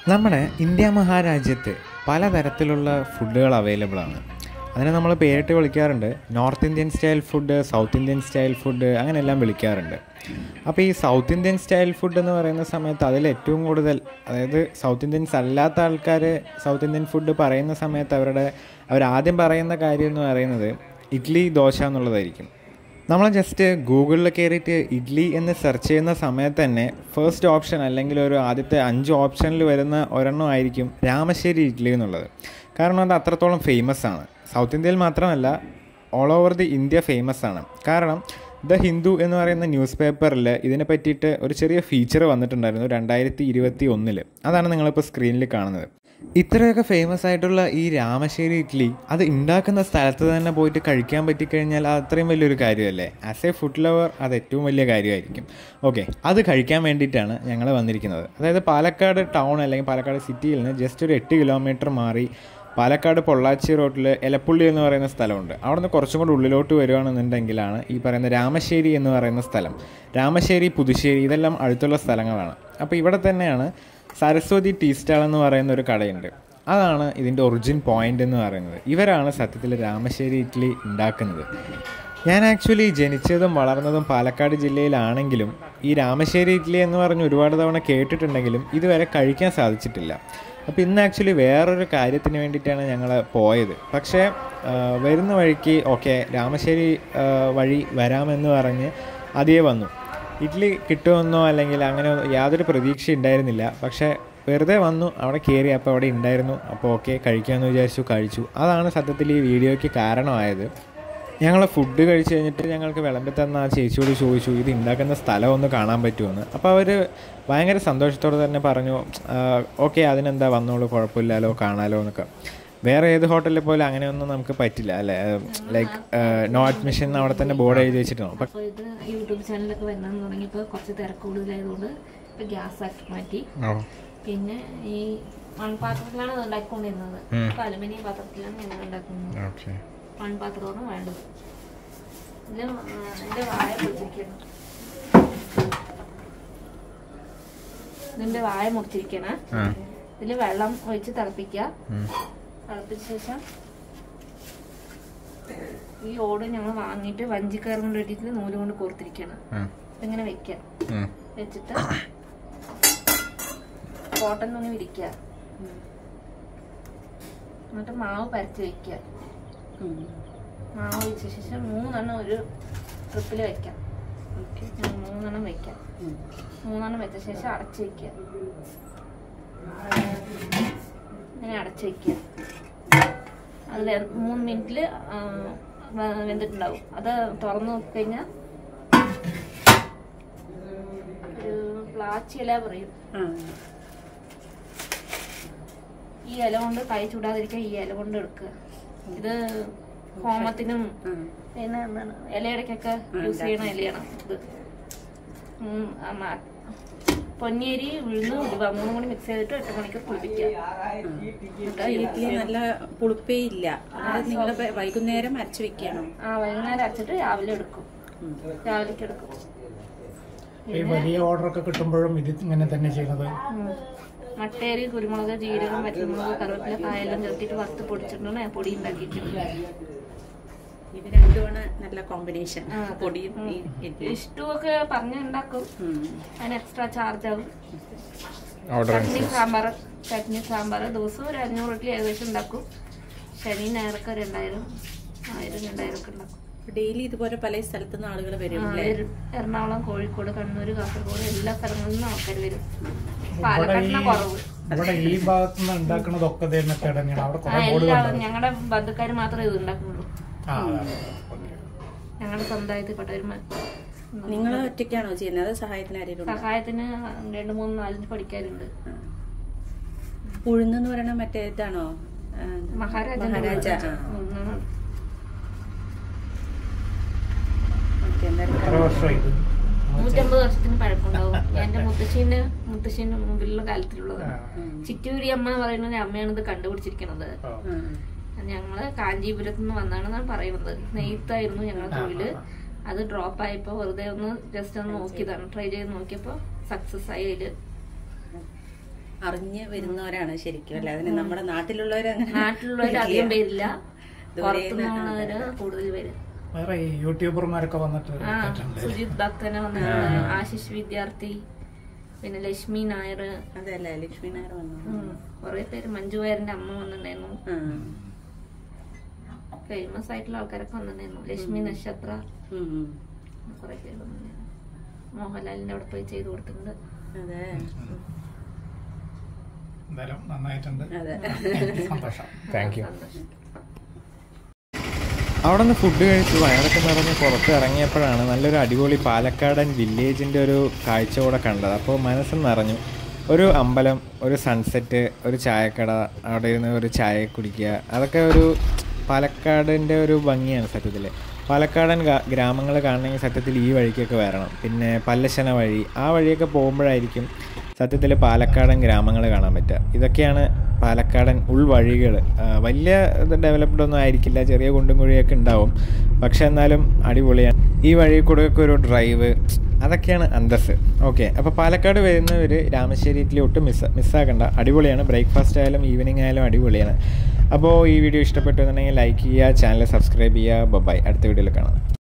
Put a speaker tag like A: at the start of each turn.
A: നമ്മുടെ ഇന്ത്യ മഹാരാജ്യത്ത് പലതരത്തിലുള്ള ഫുഡുകൾ അവൈലബിൾ ആണ് അതിനെ നമ്മൾ പേരിട്ട് വിളിക്കാറുണ്ട് north Indian style food south Indian style food അങ്ങനെയെല്ലാം വിളിക്കാറുണ്ട് അപ്പോൾ ഈ സൗത്ത് ഇന്ത്യൻ സ്റ്റൈൽ ഫുഡ് എന്ന് പറയുന്ന സമയത്ത് അതിൽ ഏറ്റവും കൂടുതൽ അതായത് സൗത്ത് ഇന്ത്യൻസ് അല്ലാത്ത ആൾക്കാർ സൗത്ത് ഇന്ത്യൻ ഫുഡ് പറയുന്ന സമയത്ത് അവരുടെ അവരാദ്യം പറയുന്ന കാര്യം എന്ന് പറയുന്നത് ഇഡ്ഡലി ദോശ എന്നുള്ളതായിരിക്കും നമ്മൾ ജസ്റ്റ് ഗൂഗിളിൽ കയറിയിട്ട് ഇഡ്ഡലി എന്ന് സെർച്ച് ചെയ്യുന്ന സമയത്ത് തന്നെ ഫസ്റ്റ് ഓപ്ഷൻ അല്ലെങ്കിൽ ഒരു ആദ്യത്തെ അഞ്ച് ഓപ്ഷനിൽ വരുന്ന ഒരെണ്ണം ആയിരിക്കും രാമശ്ശേരി ഇഡ്ഡലി എന്നുള്ളത് കാരണം അത് അത്രത്തോളം ഫേമസ് ആണ് സൗത്ത് ഇന്ത്യയിൽ മാത്രമല്ല all over the India famous ആണ് കാരണം ദ ഹിന്ദു എന്ന് പറയുന്ന ന്യൂസ് പേപ്പറിൽ ഇതിനെ പറ്റിയിട്ട് ഒരു ചെറിയ ഫീച്ചർ വന്നിട്ടുണ്ടായിരുന്നു രണ്ടായിരത്തി ഇരുപത്തി ഒന്നിൽ അതാണ് നിങ്ങളിപ്പോൾ സ്ക്രീനിൽ കാണുന്നത് ഇത്രയൊക്കെ ഫേമസ് ആയിട്ടുള്ള ഈ രാമശ്ശേരി ഇഡ്ഡലി അത് ഉണ്ടാക്കുന്ന സ്ഥലത്ത് തന്നെ പോയിട്ട് കഴിക്കാൻ പറ്റിക്കഴിഞ്ഞാൽ അത് അത്രയും വലിയൊരു കാര്യമല്ലേ ആസ് എ ഫുഡ് ലവർ അത് ഏറ്റവും വലിയ കാര്യമായിരിക്കും ഓക്കെ അത് കഴിക്കാൻ വേണ്ടിയിട്ടാണ് ഞങ്ങൾ വന്നിരിക്കുന്നത് അതായത് പാലക്കാട് ടൗൺ അല്ലെങ്കിൽ പാലക്കാട് സിറ്റിയിൽ നിന്ന് ജസ്റ്റ് ഒരു എട്ട് കിലോമീറ്റർ മാറി പാലക്കാട് പൊള്ളാച്ചി റോഡിൽ എലപ്പുള്ളി എന്ന് പറയുന്ന സ്ഥലമുണ്ട് അവിടെ നിന്ന് കുറച്ചും കൂടി ഉള്ളിലോട്ട് വരികയാണെന്നുണ്ടെങ്കിലാണ് ഈ പറയുന്ന രാമശ്ശേരി എന്ന് പറയുന്ന സ്ഥലം രാമശ്ശേരി പുതുശ്ശേരി ഇതെല്ലാം അടുത്തുള്ള സ്ഥലങ്ങളാണ് അപ്പോൾ ഇവിടെ തന്നെയാണ് സരസ്വതി ടീ സ്റ്റാൾ എന്ന് പറയുന്ന ഒരു കടയുണ്ട് അതാണ് ഇതിൻ്റെ ഒറിജിൻ പോയിന്റ് എന്ന് പറയുന്നത് ഇവരാണ് സത്യത്തിൽ രാമശ്ശേരി ഇഡ്ഡലി ഉണ്ടാക്കുന്നത് ഞാൻ ആക്ച്വലി ജനിച്ചതും വളർന്നതും പാലക്കാട് ജില്ലയിലാണെങ്കിലും ഈ രാമശ്ശേരി ഇഡ്ഡലി എന്ന് പറഞ്ഞ് ഒരുപാട് തവണ കേട്ടിട്ടുണ്ടെങ്കിലും ഇതുവരെ കഴിക്കാൻ സാധിച്ചിട്ടില്ല അപ്പോൾ ഇന്ന് ആക്ച്വലി വേറൊരു കാര്യത്തിന് വേണ്ടിയിട്ടാണ് ഞങ്ങൾ പോയത് പക്ഷേ ആ, വരുന്ന വഴിക്ക് ഓക്കെ രാമശ്ശേരി ആ, വഴി വരാമെന്ന് പറഞ്ഞ് അതിയെ വന്നു ഇഡ്ഡലി കിട്ടുമെന്നോ അല്ലെങ്കിൽ അങ്ങനെ യാതൊരു പ്രതീക്ഷ ഉണ്ടായിരുന്നില്ല പക്ഷേ വെറുതെ വന്നു അവിടെ കയറി അപ്പോൾ അവിടെ ഉണ്ടായിരുന്നു അപ്പോൾ ഓക്കെ കഴിക്കാമെന്ന് വിചാരിച്ചു കഴിച്ചു അതാണ് സത്യത്തിൽ ഈ വീഡിയോയ്ക്ക് കാരണമായത് ഞങ്ങൾ ഫുഡ് കഴിച്ച് കഴിഞ്ഞിട്ട് ഞങ്ങൾക്ക് വിളമ്പി തന്ന ആ ചേച്ചിയോട് ചോദിച്ചു ഇത് ഉണ്ടാക്കുന്ന സ്ഥലം ഒന്ന് കാണാൻ പറ്റുമെന്ന് അപ്പോൾ അവർ ഭയങ്കര സന്തോഷത്തോടെ തന്നെ പറഞ്ഞു ഓക്കെ അതിനെന്താ വന്നോളൂ കുഴപ്പമില്ലല്ലോ കാണാലോ എന്നൊക്കെ വേറെ ഏത് ഹോട്ടലിൽ പോലെ അങ്ങനെയൊന്നും നമുക്ക് പറ്റില്ല അല്ലേ ലൈക്ക് നോ അഡ്മിഷൻ അവിടെ തന്നെ ബോർഡ് എഴുതി വെച്ചിട്ടുണ്ടോ അപ്പം
B: അപ്പോൾ ഇത് യൂട്യൂബ് ചാനലൊക്കെ വരണം തുടങ്ങിയപ്പോൾ കുറച്ച് തിരക്ക് കൂടുതലായതുകൊണ്ട് ഇപ്പോൾ ഗ്യാസ് ആക്കി മാറ്റി പിന്നെ ഈ മൺപാത്രത്തിലാണ് ഇത് ഉണ്ടാക്കിക്കൊണ്ടിരുന്നത് ഇപ്പോൾ അലുമിനിയം പാത്രത്തിലാണ് ഞങ്ങൾ ഉണ്ടാക്കുന്നത്
A: ഓക്കെ
B: മൺപാത്രമാണ് വേണ്ടത് ഇതിൽ എൻ്റെ വായ മുറിച്ചിരിക്കണം ഇതിൻ്റെ വായ മുറിച്ചിരിക്കണം ഇതിൽ വെള്ളം ഒഴിച്ച് തിളപ്പിക്കുക തിളപ്പിച്ച ശേഷം ഈ ഓട് ഞങ്ങൾ വാങ്ങിയിട്ട് വഞ്ചിക്കയർ കൊണ്ട് ഇട്ടിട്ട് നൂല് കൊണ്ട് കോർത്തിരിക്കണം ഇതിങ്ങനെ വെക്കുക വെച്ചിട്ട് കോട്ടൺ തുണി വിരിക്കുക എന്നിട്ട് മാവ് പരത്തി വെക്കുക മാവ് വെച്ച ശേഷം മൂന്നെണ്ണം ഒരു ട്രിപ്പിൽ വെക്കാം ഉം, മൂന്നെണ്ണം വെക്കാം മൂന്നെണ്ണം വെച്ച ശേഷം അടച്ചു വെക്കുക ഇങ്ങനെ അടച്ചു വെക്കുക അതിൽ മൂന്ന് മിനിറ്റിൽ വെന്തിട്ടുണ്ടാവും അത് തുറന്നു നോക്കി കഴിഞ്ഞാൽ ഒരു പ്ലാച്ചി ഇല പറയും ഈ ഇല കൊണ്ട് കൈ ചൂടാതിരിക്കാൻ ഈ ഇല കൊണ്ട് എടുക്കുക ഇത് ഹോമത്തിനും പിന്നെ എന്താണ് ഇലയിടയ്ക്കൊക്കെ യൂസ് ചെയ്യണ ഇലയാണ് ഇത് ഉം, ആ മ- പൊന്നിയരി ഉഴുന്ന് ഉലുവ മൂന്നും കൂടി മിക്സ് ചെയ്തിട്ട് എട്ട് മണിക്ക് കുളിപ്പിക്കുക എന്നിട്ട് ഈ
C: ഇഡ്ഡലി നല്ല പുളിപ്പേ ഇല്ല അത് നിങ്ങൾ വൈകുന്നേരം അരച്ചു വെക്കണം
B: ആ വൈകുന്നേരം അരച്ചിട്ട് രാവിലെ എടുക്കും രാവിലേക്ക് എടുക്കും
D: ഈ വലിയ ഓർഡർ ഒക്കെ കിട്ടുമ്പോഴും ഇത് ഇങ്ങനെ തന്നെ ചെയ്യുന്നത്
B: ഉം. മട്ടേരി കുരുമുളക് ജീരകം പച്ചമുളക് കറിവേപ്പില കായെല്ലാം ചേർത്തിട്ട് വറുത്ത് പൊടിച്ചിട്ടാണ് പൊടി ഉണ്ടാക്കിയിട്ടുണ്ട്
C: ഇത് രണ്ടുമാണ് നല്ല കോമ്പിനേഷൻ
B: ആ,
C: പൊടിയും ഈ ഇഡ്ഡലി
B: ഇഷ്ടമൊക്കെ പറഞ്ഞ് ഉണ്ടാക്കും
C: ഉം.
B: അതിന് എക്സ്ട്രാ ചാർജ് ആവും
A: ഓർഡർ
B: ചട്നി സാമ്പാർ ചട്നി സാമ്പാർ ദിവസം ഒരു അഞ്ഞൂറ് ഇഡ്ഡലി ഏകദേശം ഉണ്ടാക്കും ശനി ഞായറൊക്കെ രണ്ടായിരം ആയിരം രണ്ടായിരം ഒക്കെ ഉണ്ടാക്കും
C: ഡെയിലി ഇതുപോലെ പല സ്ഥലത്തുനിന്ന് ആളുകൾ വരും
B: ആ,
C: അല്ലേ
B: എര- എറണാകുളം കോഴിക്കോട് കണ്ണൂർ കാസർഗോഡ് എല്ലാ സ്ഥലങ്ങളിൽ നിന്നും ആൾക്കാർ വരും
D: ഇവിടെ ഈ
B: പാലക്കാട്ടിനാ കുറവ്
D: ഇവിടെ ഈ ഭാഗത്ത് നിന്ന് ഉണ്ടാക്കുന്നതൊക്കെ ഇതേ മെത്തേഡ് തന്നെയാണ് അവിടെ
B: ആ
D: കുറെ ബോർഡ്
B: എല്ലാവരും ഞങ്ങളുടെ ബന്ധുക്കാർ മാത്രമേ ഇത് ഉണ്ടാക്കുന്നുള്ളൂ
D: ആ
B: ഞങ്ങളുടെ സ്വന്തമായിപ്പെട്ടവർ
C: നിങ്ങൾ ഒറ്റയ്ക്കാണോ ചെയ്യുന്നത് അത് സഹായത്തിന് ആരെങ്കിലും ഉണ്ടോ?
B: സഹായത്തിന് രണ്ട് മൂന്ന് നാലഞ്ച് പഠിക്കാരുണ്ട്
C: ഉഴുന്നെന്ന് പറയണ മറ്റേ ഇതാണോ ആ,
B: മഹാരാജ
C: മഹാരാജ ആ.
B: ഉം.
C: ഓക്കേ, എന്തായാലും
D: എത്ര വർഷമായി ഇത്
B: നൂറ്റമ്പത് വർഷത്തിന് പഴക്കമുണ്ടാവും എന്റെ മുത്തശ്ശീന്റെ മുത്തശ്ശീന്റെ മുമ്പിലുള്ള കാലത്തിലുള്ളത് ചിറ്റൂരി അമ്മ പറയുന്നത് അമ്മയാണ് ഇത് കണ്ടുപിടിച്ചിരിക്കുന്നത്
D: ആ.
C: ഉം.
B: ഞങ്ങള് കാഞ്ചീപുരത്ത് നിന്ന് വന്നാണെന്നാണ് പറയുന്നത് നെയ്ത്തായിരുന്നു ഞങ്ങളുടെ തൊഴില് അത് ഡ്രോപ്പ് ആയപ്പോ വെറുതെ ഒന്ന് ജസ്റ്റ് ഒന്ന് നോക്കിയതാണ് ട്രൈ ചെയ്ത് നോക്കിയപ്പോ സക്സസ് ആയി അതില്
C: അറിഞ്ഞ് വരുന്നവരാണ് ശരിക്കും അല്ലെ അതിന് നമ്മുടെ നാട്ടിലുള്ളവരങ്ങനെ
B: നാട്ടിലുള്ളവർ അധികം പേരില്ല
C: ദൂരെ
B: പുറത്തുനിന്നുള്ളവര് കൂടുതൽ പേര്
D: വേറെ ഈ യൂട്യൂബർമാരൊക്കെ വന്നിട്ട്
B: ആ
D: കേട്ടിട്ടുണ്ട്
B: സുജിത് ഭക്തനെ വന്നിട്ടുണ്ട് ആശിഷ് വിദ്യാർത്ഥി പിന്നെ ലക്ഷ്മി നായർ
C: അതല്ലേ ലക്ഷ്മി നായർ വന്നു
B: കുറെ പേര് മഞ്ജു വാര്യന്റെ അമ്മ വന്നിട്ടുണ്ടായിരുന്നു
C: ആ.
B: ഫേമസ് ആയിട്ടുള്ള ആൾക്കാരൊക്കെ വന്നിട്ടുണ്ടായിരുന്നു ലക്ഷ്മി നക്ഷത്ര
C: ഉം, ഉം.
B: കുറെ പേര് വന്നിട്ടുണ്ടായിരുന്നു മോഹൻലാലിന്റെ അവിടെ പോയി ചെയ്തു കൊടുത്തിട്ടുണ്ട്
C: അതെ
D: എന്തായാലും നന്നായിട്ടുണ്ട്
C: അതെ
D: സന്തോഷം
A: താങ്ക് യു
B: സന്തോഷം
A: അവിടെ നിന്ന് ഫുഡ് കഴിച്ച് വയറൊക്കെ നിറഞ്ഞ് പുറത്ത് ഇറങ്ങിയപ്പോഴാണ് നല്ലൊരു അടിപൊളി പാലക്കാടൻ വില്ലേജിൻ്റെ ഒരു കാഴ്ച കൂടെ കണ്ടത് അപ്പോൾ മനസ്സ് നിറഞ്ഞു ഒരു അമ്പലം ഒരു സൺസെറ്റ് ഒരു ചായക്കട അവിടെ ഇരുന്ന് ഒരു ചായ കുടിക്കുക അതൊക്കെ ഒരു പാലക്കാടിൻ്റെ ഒരു ഭംഗിയാണ് സത്യത്തിൽ പാലക്കാടൻ ഗ്രാമങ്ങൾ കാണണമെങ്കിൽ സത്യത്തിൽ ഈ വഴിക്കൊക്കെ വരണം പിന്നെ പല്ലശന വഴി ആ വഴിയൊക്കെ പോകുമ്പോഴായിരിക്കും സത്യത്തിൽ പാലക്കാടൻ ഗ്രാമങ്ങൾ കാണാൻ പറ്റുക ഇതൊക്കെയാണ് പാലക്കാടൻ ഉൾവഴികൾ വലിയ ഡെവലപ്ഡ് ഒന്നും ആയിരിക്കില്ല ചെറിയ കുണ്ടും കുഴിയൊക്കെ ഉണ്ടാവും പക്ഷെ എന്നാലും അടിപൊളിയാണ് ഈ വഴി കൂടെയൊക്കെ ഒരു ഡ്രൈവ് അതൊക്കെയാണ് അന്തസ് ഓക്കെ അപ്പോൾ പാലക്കാട് വരുന്നവർ രാമശ്ശേരി ഇഡ്ഡലി ഒട്ടും മിസ് മിസ്സാക്കണ്ട അടിപൊളിയാണ് ബ്രേക്ക്ഫാസ്റ്റ് ആയാലും ഈവനിങ് ആയാലും അടിപൊളിയാണ് അപ്പോൾ ഈ വീഡിയോ ഇഷ്ടപ്പെട്ടു എന്നുണ്ടെങ്കിൽ ലൈക്ക് ചെയ്യുക ചാനൽ സബ്സ്ക്രൈബ് ചെയ്യുക ബൈ അടുത്ത വീഡിയോയിൽ കാണാം